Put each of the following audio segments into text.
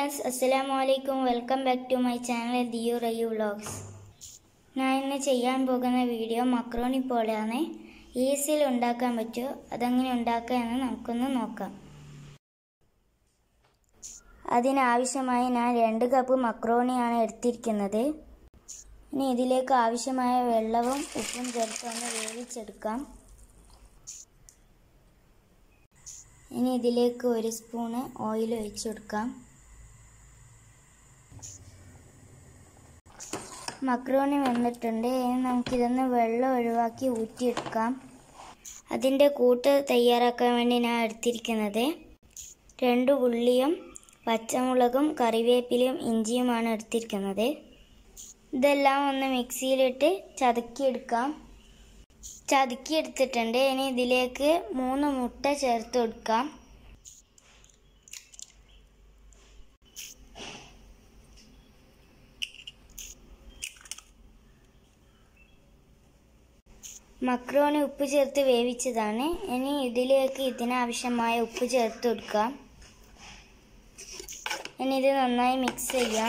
friends അസ്സലാമു അലൈക്കും welcome back to my channel Diyu Rayyu vlogs ഞാൻ ഇന്ന് ചെയ്യാൻ പോകുന്ന വീഡിയോ മക്രോണി പോലെയാണ് ഈസിയിൽ ഉണ്ടാക്കാൻ പറ്റുമോ അതെങ്ങനെ ഉണ്ടാക്കാമെന്ന് നമുക്കൊന്ന് നോക്കാം അതിനാവശ്യമായി ഞാൻ രണ്ട് കപ്പ് മക്രോണിയാണ് എടുത്തിരിക്കുന്നത് ഇനി ഇതിലേക്ക് ആവശ്യമായ വെള്ളവും ഉപ്പും ചേർത്ത് ഒന്ന് വേവിച്ചെടുക്കാം ഇനി ഇതിലേക്ക് ഒരു സ്പൂണ് ഓയിൽ ഒഴിച്ചു കൊടുക്കാം മക്രോണി വന്നിട്ടുണ്ട് ഇനി നമുക്കിതൊന്ന് വെള്ളം ഒഴിവാക്കി ഊറ്റിയെടുക്കാം അതിൻ്റെ കൂട്ട് തയ്യാറാക്കാൻ വേണ്ടി ഞാൻ എടുത്തിരിക്കുന്നത് രണ്ട് ഉള്ളിയും പച്ചമുളകും കറിവേപ്പിലയും ഇഞ്ചിയുമാണ് എടുത്തിരിക്കുന്നത് ഇതെല്ലാം ഒന്ന് മിക്സിയിലിട്ട് ചതുക്കിയെടുക്കാം ചതുക്കി എടുത്തിട്ടുണ്ട് ഇനി ഇതിലേക്ക് മൂന്ന് മുട്ട ചേർത്ത് കൊടുക്കാം മക്രോണി ഉപ്പ് ചേർത്ത് വേവിച്ചതാണ് ഇനി ഇതിലേക്ക് ഇതിനാവശ്യമായ ഉപ്പ് ചേർത്ത് കൊടുക്കാം ഇനി ഇത് നന്നായി മിക്സ് ചെയ്യാം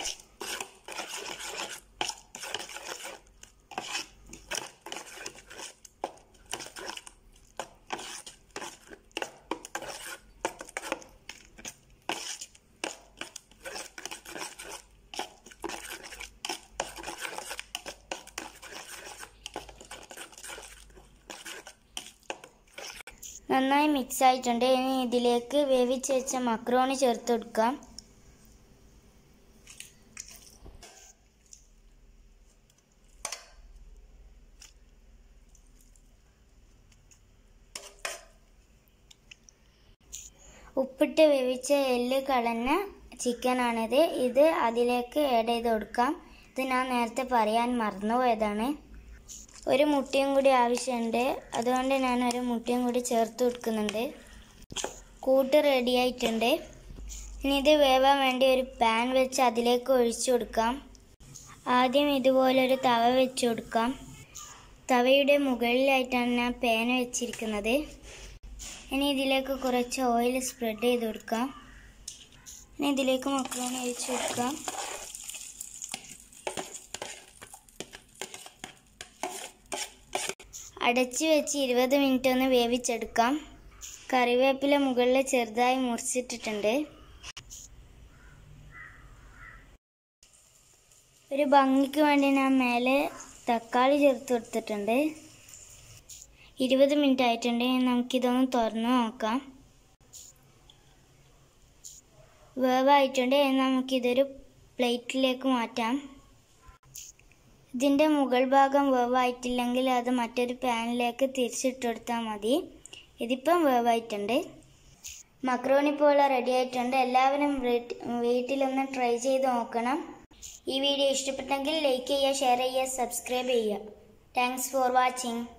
നന്നായി മിക്സ് ആയിട്ടുണ്ട് ഇനി ഇതിലേക്ക് വേവിച്ച് വെച്ച മക്രോണി ചേർത്ത് കൊടുക്കാം ഉപ്പിട്ട് വേവിച്ച എല്ല് കളഞ്ഞ ചിക്കനാണിത് ഇത് അതിലേക്ക് ആഡ് ചെയ്ത് കൊടുക്കാം ഇത് ഞാൻ നേരത്തെ പറയാൻ മറന്നുപോയതാണ് ഒരു മുട്ടയും കൂടി ആവശ്യമുണ്ട് അതുകൊണ്ട് ഞാൻ ഒരു മുട്ടയും കൂടി ചേർത്ത് കൊടുക്കുന്നുണ്ട് കൂട്ട് റെഡി ആയിട്ടുണ്ട് ഇനി ഇത് വേവാൻ വേണ്ടി ഒരു പാൻ വെച്ച് അതിലേക്ക് ഒഴിച്ചു കൊടുക്കാം ആദ്യം ഇതുപോലൊരു തവ വെച്ച് കൊടുക്കാം തവയുടെ മുകളിലായിട്ടാണ് ഞാൻ പാൻ വെച്ചിരിക്കുന്നത് ഇനി ഇതിലേക്ക് കുറച്ച് ഓയിൽ സ്പ്രെഡ് ചെയ്ത് കൊടുക്കാം ഇനി ഇതിലേക്ക് മക്രോണി ഒഴിച്ച് കൊടുക്കാം അടച്ചു വെച്ച് ഇരുപത് മിനിറ്റ് ഒന്ന് വേവിച്ചെടുക്കാം കറിവേപ്പില മുകളിൽ ചെറുതായി മുറിച്ചിട്ടിട്ടുണ്ട് ഒരു ഭംഗിക്ക് വേണ്ടി ഞാൻ മേലെ തക്കാളി ചേർത്ത് കൊടുത്തിട്ടുണ്ട് ഇരുപത് മിനിറ്റ് ആയിട്ടുണ്ട് നമുക്കിതൊന്ന് തുറന്ന് നോക്കാം വേവായിട്ടുണ്ട് നമുക്കിതൊരു പ്ലേറ്റിലേക്ക് മാറ്റാം ഇതിൻ്റെ മുകൾ ഭാഗം വേവായിട്ടില്ലെങ്കിൽ അത് മറ്റൊരു പാനിലേക്ക് തിരിച്ചിട്ട് കൊടുത്താൽ മതി ഇതിപ്പം വേവായിട്ടുണ്ട് മക്രോണി പോലെ റെഡി ആയിട്ടുണ്ട് എല്ലാവരും വീട്ടിലൊന്ന് ട്രൈ ചെയ്ത് നോക്കണം ഈ വീഡിയോ ഇഷ്ടപ്പെട്ടെങ്കിൽ ലൈക്ക് ചെയ്യുക ഷെയർ ചെയ്യുക സബ്സ്ക്രൈബ് ചെയ്യുക താങ്ക്സ് ഫോർ വാച്ചിങ്